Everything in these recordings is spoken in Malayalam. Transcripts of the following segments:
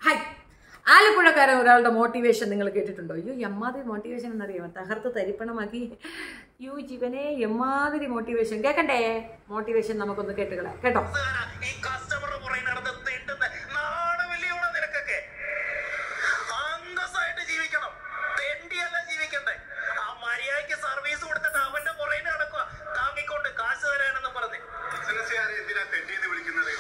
ഹായ് ആലപ്പുഴക്കാരൻ ഒരാളുടെ മോട്ടിവേഷൻ നിങ്ങൾ കേട്ടിട്ടുണ്ടോ അയ്യോ എമ്മാതിരി മോട്ടിവേഷൻ എന്നറിയാമോ തകർത്ത് തരിപ്പണമാക്കി യു ജീവനെ എമ്മാതിരി മോട്ടിവേഷൻ കേക്കണ്ടേ മോട്ടിവേഷൻ നമുക്കൊന്ന് കേട്ടുകളെ കേട്ടോ ഈ കസ്റ്റമർ പുറകെ നടന്ന് തെണ്ടുന്ന നാണമില്ലയോടെ നിനക്കൊക്കെ അന്തസ്സായിട്ട് ജീവിക്കണം തെണ്ടിയല്ല ജീവിക്കണ്ടേ ആ മര്യാദയ്ക്ക് സർവീസ് കൊടുത്തിട്ട് അവന്റെ പുറകെ നടക്കുക താങ്ങിക്കൊണ്ട് കാശ് തരാനെന്ന് പറഞ്ഞ് ബിസിനസ്സുകാരെ എന്തിനാ തെണ്ടിയെന്ന് വിളിക്കുന്നത്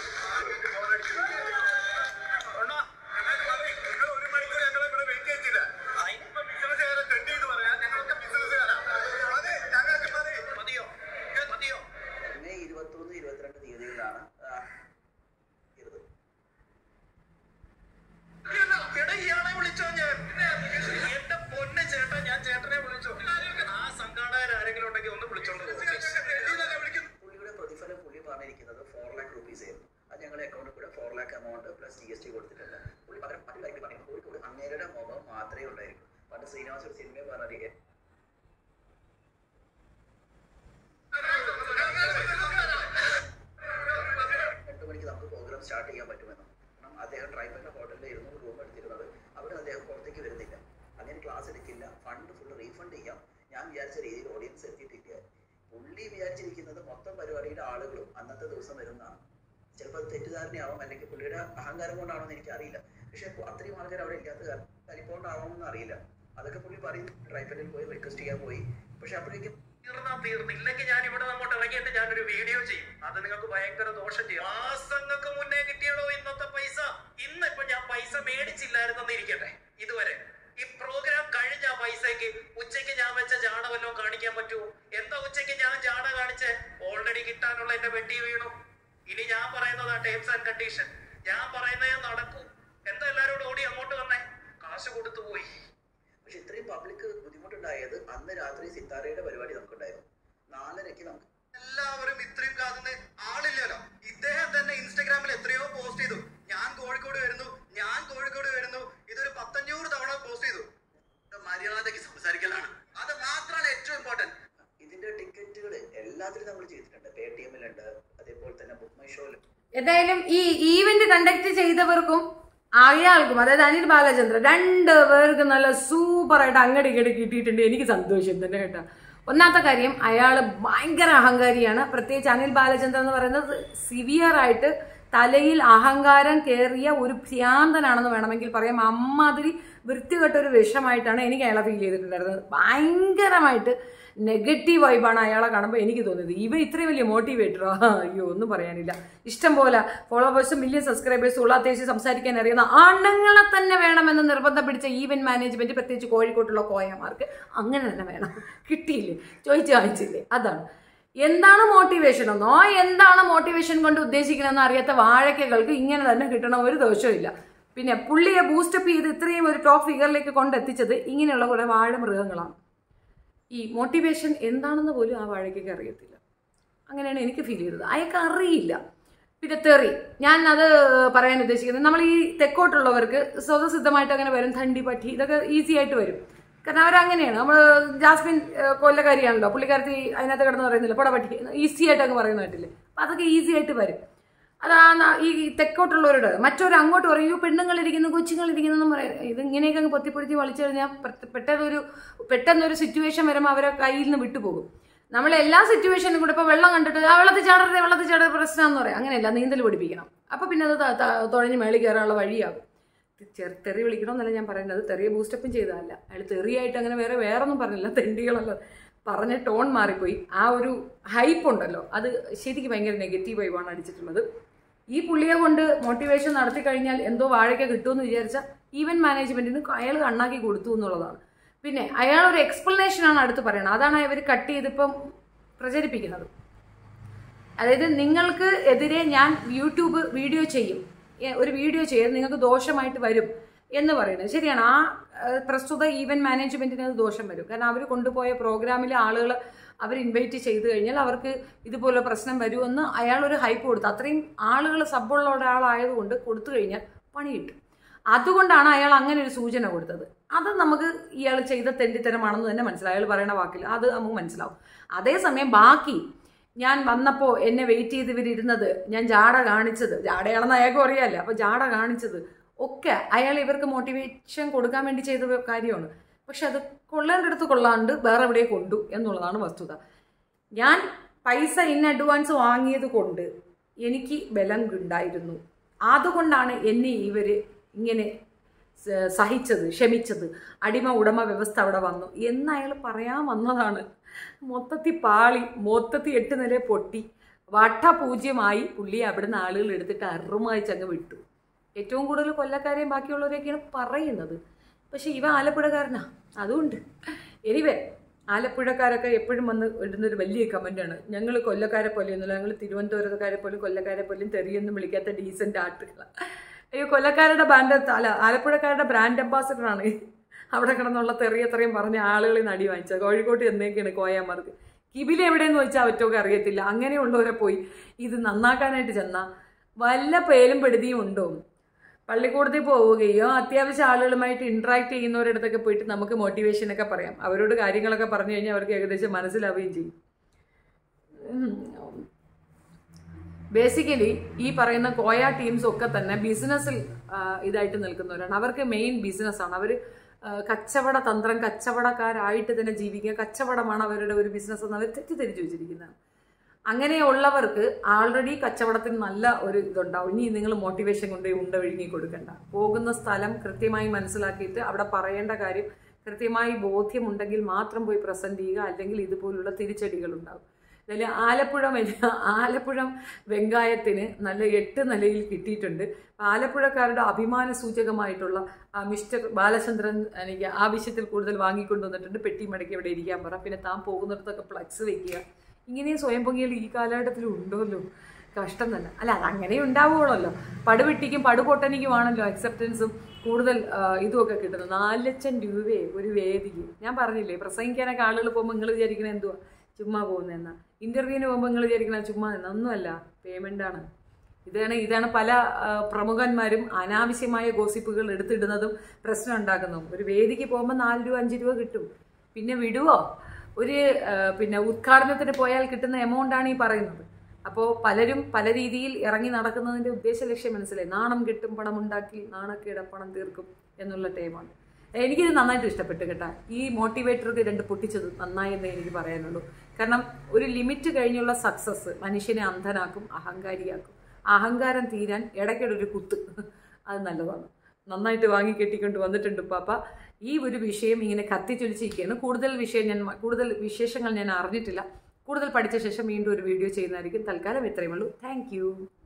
ഉണ്ടോ? നിങ്ങൾ ഒരു മണിക്കൂർ ഞങ്ങളെ ഇവിടെ വെയിറ്റ് ചെയ്തില്ല അതിന് ഇപ്പൊ ബിസിനസ്സുകാരെ തെണ്ടി എന്ന് പറയാൻ ഞങ്ങളൊക്കെ ബിസിനസ്സുകാരാ അതെ ഞങ്ങൾക്ക് മതി മതിയോ മതിയോ മെയ് ഇരുപത്തൊന്ന് ഇരുപത്തിരണ്ട് തീയതികളിലാണ് ആ, ഇരുന്നത് എടാ ഇയാളെ വിളിച്ചോ ഞാൻ എന്റെ പൊന്ന് ചേട്ടാ ഞാൻ ചേട്ടനെ വിളിച്ചു ആ സംഘാടകർ ആരെങ്കിലും ഉണ്ടെങ്കിൽ ഒന്ന് വിളിച്ചോണ്ട് പോ. പുള്ളിയുടെ പ്രതിഫലം പുള്ളി പറഞ്ഞിരിക്കുന്നത് ഫോർ ലാക്ക് റുപ്പീസ് ആയിരുന്നു അത് ഞങ്ങളുടെ അക്കൗണ്ടിൽ കൂടെ four lakh amount plus G S T കൊടുത്തിട്ടുണ്ട് പുള്ളി പകരം മറ്റു കാര്യം പറയുന്നത് കോഴിക്കോട് അങ്ങേരുടെ മുഖം മാത്രമേ ഉണ്ടായിരിക്കൂ പണ്ട് ശ്രീനിവാസ് ഒരു സിനിമ പറഞ്ഞ എട്ട് മണിക്ക് നമുക്ക് പ്രോഗ്രാം സ്റ്റാർട്ട് ചെയ്യാൻ പറ്റുമെന്നും കാരണം അദ്ദേഹം ട്രൈബലിന്റെ ഹോട്ടലിൽ ഇരുന്ന് റൂം എടുത്തിരുന്നത് അവിടെ അദ്ദേഹം പുറത്തേക്ക് വരുന്നില്ല അങ്ങനെ ക്ലാസ് എടുക്കില്ല ഫണ്ട് ഫുൾ റീഫണ്ട് ചെയ്യാം ഞാൻ വിചാരിച്ച രീതിയിൽ ഓഡിയൻസ് എത്തിയിട്ടില്ല പുള്ളി വിചാരിച്ചിരിക്കുന്നത് മൊത്തം പരിപാടിയുടെ ആളുകളും അന്നത്തെ ദിവസം വരുന്നതാണ് ചിലപ്പോൾ അത് തെറ്റിദ്ധാരണയാവും അല്ലെങ്കിൽ പുള്ളിയുടെ അഹങ്കാരം കൊണ്ടാണോ എന്ന് എനിക്കറിയില്ല പക്ഷെ അത്രയും ആൾക്കാർ അവിടെ ഇല്ലാത്ത കാരണം കലിപ്പോണ്ടാണോന്ന് അറിയില്ല അതൊക്കെ പുള്ളി പറയും ട്രൈബലിൽ പോയി റിക്വസ്റ്റ് ചെയ്യാൻ പോയി പക്ഷെ അപ്പോഴേക്കും തീർന്നാ തീർന്നു ഇല്ലെങ്കിൽ ഞാൻ ഇവിടെ അങ്ങോട്ട് ഇറങ്ങിയിട്ട് ഞാനൊരു വീഡിയോ ചെയ്യും അത് നിങ്ങൾക്ക് ഭയങ്കര ദോഷം ചെയ്യും മാസങ്ങൾക്ക് മുന്നേ കിട്ടിയടോ ഇന്നത്തെ പൈസ ഇന്ന് ഇപ്പൊ ഞാൻ പൈസ മേടിച്ചില്ലായിരുന്നെന്ന് ഇരിക്കട്ടെ ഇതുവരെ ഈ പ്രോഗ്രാം കഴിഞ്ഞ ആ പൈസക്ക് ഉച്ചയ്ക്ക് ഞാൻ വെച്ച ജാട വല്ലതും കാണിക്കാൻ പറ്റുമോ എന്താ ഉച്ചയ്ക്ക് ഞാൻ ജാട കാണിച്ച് ഓൾറെഡി കിട്ടാനുള്ള എന്റെ വെട്ടി വീണു ഇനി ഞാൻ പറയുന്നതാ ടേംസ് ആൻഡ് കണ്ടീഷൻ ഞാൻ പറയുന്നതേ നടക്കൂ എന്താ എല്ലാരോടും ഓടി അങ്ങോട്ട് വന്നേ കാശ് കൊടുത്തു പോയി പക്ഷെ ഇത്രയും പബ്ലിക് ബുദ്ധിമുട്ടുണ്ടായത് അന്ന് രാത്രി സിത്താരയുടെ പരിപാടി നമുക്കുണ്ടായിരുന്നു നാലരയ്ക്ക് നമുക്ക് എല്ലാവരും ഇത്രയും കാതുന്ന ആളില്ലല്ലോ ഇദ്ദേഹം തന്നെ ഇൻസ്റ്റഗ്രാമിൽ എത്രയോ പോസ്റ്റ് ചെയ്തു ഞാൻ കോഴിക്കോട് വരുന്നു ഞാൻ കോഴിക്കോട് വരുന്നു ഇതൊരു പത്തഞ്ഞൂറ് തവണ പോസ്റ്റ് ചെയ്തു ഇത് മര്യാദയ്ക്ക് സംസാരിക്കലാണ് അത് മാത്രമാണ് ഏറ്റവും ഇമ്പോർട്ടന്റ് ഇതിന്റെ ടിക്കറ്റുകൾ എല്ലാത്തിലും നമ്മൾ ചെയ്തിട്ടുണ്ട് പേ ടി എമ്മിലുണ്ട് അതേപോലെ തന്നെ ബുക്ക് മൈ ഷോയിലും എന്തായാലും ഈ ഈവന്റ് കണ്ടക്ട് ചെയ്തവർക്കും അയാൾക്കും അതായത് അനിൽ ബാലചന്ദ്രൻ രണ്ട് പേർക്ക് നല്ല സൂപ്പറായിട്ട് അങ്ങടി ഇങ്ങടി കിട്ടിയിട്ടുണ്ട് എനിക്ക് സന്തോഷം തന്നെ കേട്ടോ ഒന്നാമത്തെ കാര്യം അയാൾ ഭയങ്കര അഹങ്കാരിയാണ് പ്രത്യേകിച്ച് അനിൽ ബാലചന്ദ്രൻ എന്ന് പറയുന്നത് സിവിയർ ആയിട്ട് തലയിൽ അഹങ്കാരം കയറിയ ഒരു ഭ്രാന്തനാണെന്ന് വേണമെങ്കിൽ പറയാം അമ്മാതിരി വൃത്തികെട്ട ഒരു വിഷമായിട്ടാണ് എനിക്ക് അയാളെ ഫീൽ ചെയ്തിട്ടുണ്ടായിരുന്നത് ഭയങ്കരമായിട്ട് നെഗറ്റീവ് വൈബാണ് അയാളെ കാണുമ്പോൾ എനിക്ക് തോന്നിയത് ഇവ ഇത്രയും വലിയ മോട്ടിവേറ്ററോ അയ്യോ ഒന്നും പറയാനില്ല ഇഷ്ടം പോലെ ഫോളോവേഴ്സും മില്യൺ സബ്സ്ക്രൈബേഴ്സും ഉള്ള അത്യാവശ്യം സംസാരിക്കാൻ അറിയുന്ന ആണുങ്ങളെ തന്നെ വേണമെന്ന് നിർബന്ധം പിടിച്ച ഈവന്റ് മാനേജ്മെന്റ് പ്രത്യേകിച്ച് കോഴിക്കോട്ടുള്ള കോയമാർക്ക് അങ്ങനെ തന്നെ വേണം കിട്ടിയില്ലേ ചോദിച്ചു വാങ്ങിച്ചില്ലേ അതാണ് എന്താണ് മോട്ടിവേഷൻ എന്നോ എന്താണ് മോട്ടിവേഷൻ കൊണ്ട് ഉദ്ദേശിക്കണമെന്ന് അറിയാത്ത വാഴക്കകൾക്ക് ഇങ്ങനെ തന്നെ കിട്ടണ ഒരു ദോഷമില്ല പിന്നെ പുള്ളിയെ ബൂസ്റ്റപ്പ് ചെയ്ത് ഇത്രയും ഒരു ടോപ്പ് ഫിഗറിലേക്ക് കൊണ്ടെത്തിച്ചത് ഇങ്ങനെയുള്ള കുറെ വാഴ മൃഗങ്ങളാണ് ഈ മോട്ടിവേഷൻ എന്താണെന്ന് പോലും ആ വാഴയ്ക്കൊക്കെ അറിയത്തില്ല അങ്ങനെയാണ് എനിക്ക് ഫീൽ ചെയ്തത് അയാൾക്ക് അറിയില്ല പിന്നെ തെറി ഞാൻ അത് പറയാൻ ഉദ്ദേശിക്കുന്നത് നമ്മൾ ഈ തെക്കോട്ടുള്ളവർക്ക് സ്വതസിദ്ധമായിട്ട് അങ്ങനെ വരും തണ്ടി പട്ടി ഇതൊക്കെ ഈസി ആയിട്ട് വരും കാരണം അവരങ്ങനെയാണ് നമ്മൾ ജാസ്മിൻ ഏഹ്, കൊല്ലക്കാരിയാണല്ലോ പുള്ളിക്കാരത്തി അതിനകത്ത് കിടന്ന് പറയുന്നില്ല പൊട പട്ടി ഈസി ആയിട്ട് അങ്ങ് പറയുന്ന കേട്ടില്ലേ അപ്പം അതൊക്കെ ഈസി ആയിട്ട് വരും അതാ ന- ഈ തെക്കോട്ടുള്ളവരോട് മറ്റൊരു അങ്ങോട്ട് പറയൂ പെണ്ണുങ്ങളിരിക്കുന്നു കൊച്ചുങ്ങളിരിക്കുന്നു എന്നും പറയും ഇത് ഇങ്ങനെയൊക്കെ അങ്ങ് പൊത്തിപ്പൊടിച്ച് വലിച്ചു കഴിഞ്ഞാൽ പെട്ട- പെട്ടെന്നൊരു പെട്ടെന്നൊരു സിറ്റുവേഷൻ വരുമ്പോൾ അവരെ കയ്യിൽ നിന്ന് വിട്ടുപോകും നമ്മൾ എല്ലാ സിറ്റുവേഷനും കൂടെ ഇപ്പോൾ വെള്ളം കണ്ടിട്ട് ആ വെള്ളത്തിൽ ചാടരുത് വെള്ളത്തിൽ ചാടരുത് പ്രശ്നമാണെന്ന് പറയാം അങ്ങനെയല്ല നീന്തൽ പഠിപ്പിക്കണം അപ്പോൾ പിന്നെ അത് ത- ത- തുഴഞ്ഞ് മേളിൽ കയറാനുള്ള വഴിയാകും ചെറു തെറി വിളിക്കണമെന്നല്ല ഞാൻ പറയുന്നത് തെറിയെ ബൂസ്റ്റപ്പും ചെയ്തതല്ല അയാൾ തെറിയായിട്ട് അങ്ങനെ വേറെ വേറൊന്നും പറഞ്ഞില്ല തെണ്ടികളല്ല പറഞ്ഞ ടോൺ മാറിപ്പോയി ആ ഒരു ഹൈപ്പ് ഉണ്ടല്ലോ അത് ശരിക്കും ഭയങ്കര നെഗറ്റീവ് വൈബാണ് അടിച്ചിട്ടുള്ളത് ഈ പുള്ളിയെ കൊണ്ട് മോട്ടിവേഷൻ നടത്തി കഴിഞ്ഞാൽ എന്തോ വാഴയ്ക്ക കിട്ടുമെന്ന് വിചാരിച്ച ഈവൻ മാനേജ്മെന്റിന് അയാൾ കണ്ണാക്കി കൊടുത്തു എന്നുള്ളതാണ് പിന്നെ അയാൾ ഒരു എക്സ്പ്ലനേഷൻ ആണ് അടുത്ത് പറയുന്നത് അതാണ് ഇവർ കട്ട് ചെയ്തിപ്പം പ്രചരിപ്പിക്കുന്നത് അതായത് നിങ്ങൾക്ക് എതിരെ ഞാൻ യൂട്യൂബ് വീഡിയോ ചെയ്യും ഏ, ഒരു വീഡിയോ ചെയ്ത് നിങ്ങൾക്ക് ദോഷമായിട്ട് വരും എന്ന് പറയുന്നത് ശരിയാണ് ആ ആ, പ്രസ്തുത ഈവന്റ് മാനേജ്മെന്റിന് അത് ദോഷം വരും കാരണം അവർ കൊണ്ടുപോയ പ്രോഗ്രാമിലെ ആളുകൾ അവർ ഇൻവൈറ്റ് ചെയ്തു കഴിഞ്ഞാൽ അവർക്ക് ഇതുപോലെ പ്രശ്നം വരുമെന്ന് അയാൾ ഒരു ഹൈപ്പ് കൊടുത്തു അത്രയും ആളുകൾ സബ്ബുള്ള ഒരാളായതുകൊണ്ട് കൊടുത്തു കഴിഞ്ഞാൽ പണി കിട്ടും അതുകൊണ്ടാണ് അയാൾ അങ്ങനെ ഒരു സൂചന കൊടുത്തത് അത് നമുക്ക് ഇയാൾ ചെയ്ത തെണ്ടിത്തരമാണെന്ന് തന്നെ മനസ്സിലാവും അയാൾ പറയുന്ന വാക്കിൽ അത് നമുക്ക് മനസ്സിലാവും അതേസമയം ബാക്കി ഞാൻ വന്നപ്പോൾ എന്നെ വെയിറ്റ് ചെയ്ത് ഇവരിരുന്നത് ഞാൻ ജാട കാണിച്ചത് ജാടയാണെന്ന് അയാൾക്കും അറിയാമല്ലോ അപ്പോൾ ജാട കാണിച്ചത് ഒക്കെ അയാൾ ഇവർക്ക് മോട്ടിവേഷൻ കൊടുക്കാൻ വേണ്ടി ചെയ്ത കാര്യമാണ് പക്ഷെ അത് കൊള്ളേണ്ടടുത്ത് കൊള്ളാണ്ട് വേറെ എവിടെ കൊണ്ടു എന്നുള്ളതാണ് വസ്തുത ഞാൻ പൈസ ഇൻ അഡ്വാൻസ് വാങ്ങിയത് കൊണ്ട് എനിക്ക് ബലം ഉണ്ടായിരുന്നു അതുകൊണ്ടാണ് എന്നെ ഇവർ ഇങ്ങനെ സ- സഹിച്ചത് ക്ഷമിച്ചത് അടിമ ഉടമ വ്യവസ്ഥ അവിടെ വന്നു എന്ന് അയാൾ പറയാൻ വന്നതാണ് മൊത്തത്തിൽ പാളി മൊത്തത്തിൽ എട്ട് നില പൊട്ടി വട്ടപൂജ്യമായി പുള്ളി അവിടുന്ന് ആളുകൾ എടുത്തിട്ട് അറുമായി ചങ്ങ് വിട്ടു ഏറ്റവും കൂടുതൽ കൊല്ലക്കാരെയും ബാക്കിയുള്ളവരെയൊക്കെയാണ് പറയുന്നത് പക്ഷെ ഇവ ആലപ്പുഴക്കാരനാ അതുകൊണ്ട് എനിവേ ആലപ്പുഴക്കാരൊക്കെ എപ്പോഴും വന്ന് ഇടുന്നൊരു വലിയ കമൻ്റാണ് ഞങ്ങൾ കൊല്ലക്കാരെ പോലെയൊന്നുമില്ല ഞങ്ങൾ തിരുവനന്തപുരത്തുകാരെ പോലും കൊല്ലക്കാരെ പോലും തെറിയൊന്നും വിളിക്കാത്ത ഡീസൻ്റ് ആട്ടുകളാണ് അയ്യോ കൊല്ലക്കാരുടെ ബ്രാൻഡ് അല്ല ആലപ്പുഴക്കാരുടെ ബ്രാൻഡ് അംബാസഡറാണ് അവിടെ കിടന്നുള്ള തെറിയ തെറിയും പറഞ്ഞ ആളുകളിൽ നടി വാങ്ങിച്ചത് കോഴിക്കോട്ട് എന്നേക്കാണ് കോയാമാർക്ക് കിബില എവിടെയെന്ന് വെച്ചാൽ അവറ്റൊക്കെ അറിയത്തില്ല അങ്ങനെയുള്ളവരെ പോയി ഇത് നന്നാക്കാനായിട്ട് ചെന്നാൽ വല്ല പേലും പെടുതിയും ഉണ്ടോ പള്ളിക്കൂടത്തിൽ പോവുകയോ അത്യാവശ്യം ആളുകളുമായിട്ട് ഇൻട്രാക്ട് ചെയ്യുന്നവരടുത്തൊക്കെ പോയിട്ട് നമുക്ക് മോട്ടിവേഷനൊക്കെ പറയാം അവരോട് കാര്യങ്ങളൊക്കെ പറഞ്ഞു കഴിഞ്ഞാൽ അവർക്ക് ഏകദേശം മനസ്സിലാവുകയും ചെയ്യും ബേസിക്കലി ഈ പറയുന്ന കോയ ടീംസ് ഒക്കെ തന്നെ ബിസിനസ്സിൽ ഇതായിട്ട് നിൽക്കുന്നവരാണ് അവർക്ക് മെയിൻ ബിസിനസ്സാണ് അവർ കച്ചവട തന്ത്രം കച്ചവടക്കാരായിട്ട് തന്നെ ജീവിക്കുക കച്ചവടമാണ് അവരുടെ ഒരു ബിസിനസ് എന്ന് അവർ തെറ്റിദ്ധരിച്ചു വെച്ചിരിക്കുന്നതാണ് അങ്ങനെയുള്ളവർക്ക് ആൾറെഡി കച്ചവടത്തിന് നല്ല ഒരു ഇതുണ്ടാവും ഇനി നിങ്ങൾ മോട്ടിവേഷൻ കൊണ്ട് ഉണ്ട വിഴുങ്ങി കൊടുക്കണ്ട പോകുന്ന സ്ഥലം കൃത്യമായി മനസ്സിലാക്കിയിട്ട് അവിടെ പറയേണ്ട കാര്യം കൃത്യമായി ബോധ്യമുണ്ടെങ്കിൽ മാത്രം പോയി പ്രസന്റ് ചെയ്യുക അല്ലെങ്കിൽ ഇതുപോലുള്ള തിരിച്ചടികൾ ഉണ്ടാവും അതിൽ ആലപ്പുഴ വെങ്ക- ആലപ്പുഴ വെങ്കായത്തിന് നല്ല എട്ട് നിലയിൽ കിട്ടിയിട്ടുണ്ട് ആലപ്പുഴക്കാരുടെ അഭിമാന സൂചകമായിട്ടുള്ള ആ മിസ്റ്റർ ബാലചന്ദ്രൻ എനിക്ക് ആവശ്യത്തിൽ കൂടുതൽ വാങ്ങിക്കൊണ്ടു വന്നിട്ടുണ്ട് പെട്ടി മടക്കി ഇവിടെ ഇരിക്കാൻ പറ പിന്നെ താൻ പോകുന്നിടത്തൊക്കെ ഫ്ലക്സ് വെക്കുക ഇങ്ങനെയും സ്വയം പൊങ്ങിയാൽ ഈ കാലഘട്ടത്തിൽ ഉണ്ടല്ലോ കഷ്ടം തന്നെ അല്ല അത് അങ്ങനെ ഉണ്ടാവുകയുള്ളല്ലോ പടുവെട്ടിക്കും പടുപൊട്ടനിക്കുമാണല്ലോ അക്സെപ്റ്റൻസും കൂടുതൽ ആ, ഇതുമൊക്കെ കിട്ടുന്നത് നാല് ലക്ഷം രൂപയെ ഒരു വേദിക്ക് ഞാൻ പറഞ്ഞില്ലേ പ്രസംഗിക്കാനൊക്കെ ആളുകൾ പോകുമ്പോൾ നിങ്ങൾ വിചാരിക്കണത് എന്തുവാ ചുമ്മാ പോകുന്നതെന്നാ ഇന്റർവ്യൂവിന് പോകുമ്പോൾ നിങ്ങൾ വിചാരിക്കണത് ചുമ്മാ നിന്നാ. ഒന്നുമല്ല പേയ്മെന്റ് ആണ് ഇതാണ് ഇതാണ് പല ആ, പ്രമുഖന്മാരും അനാവശ്യമായ ഗോസിപ്പുകൾ എടുത്തിടുന്നതും പ്രശ്നം ഉണ്ടാക്കുന്നതും ഒരു വേദിക്ക് പോകുമ്പോൾ നാല് രൂപ അഞ്ച് രൂപ കിട്ടും പിന്നെ വിടുവോ ഒരു ആ, പിന്നെ ഉദ്ഘാടനത്തിന് പോയാൽ കിട്ടുന്ന എമൗണ്ടാണ് ഈ പറയുന്നത് അപ്പോൾ പലരും പല രീതിയിൽ ഇറങ്ങി നടക്കുന്നതിൻ്റെ ഉദ്ദേശ ലക്ഷ്യം മനസ്സിലായി നാണം കെട്ടും പണം ഉണ്ടാക്കി നാണക്കേട പണം തീർക്കും എന്നുള്ള ടൈമാണ് എനിക്കിത് നന്നായിട്ട് ഇഷ്ടപ്പെട്ടു കേട്ടാ ഈ മോട്ടിവേറ്റർക്ക് രണ്ട് പൊട്ടിച്ചത് നന്നായി എന്നേ എനിക്ക് പറയാനുള്ളൂ കാരണം ഒരു ലിമിറ്റ് കഴിഞ്ഞുള്ള സക്സസ് മനുഷ്യനെ അന്ധനാക്കും അഹങ്കാരിയാക്കും അഹങ്കാരം തീരാൻ ഇടയ്ക്കിടൊരു കുത്ത് അത് നല്ലതാണ് നന്നായിട്ട് വാങ്ങി കെട്ടിക്കൊണ്ട് വന്നിട്ടുണ്ട് പാപ്പ ഈ ഒരു വിഷയം ഇങ്ങനെ കത്തിച്ചൊലിച്ചിരിക്കുകയാണ് കൂടുതൽ വിഷയം ഞാൻ കൂടുതൽ വിശേഷങ്ങൾ ഞാൻ അറിഞ്ഞിട്ടില്ല കൂടുതൽ പഠിച്ച ശേഷം വീണ്ടും ഒരു വീഡിയോ ചെയ്യുന്നതായിരിക്കും തൽക്കാലം ഇത്രയുമുള്ളൂ താങ്ക്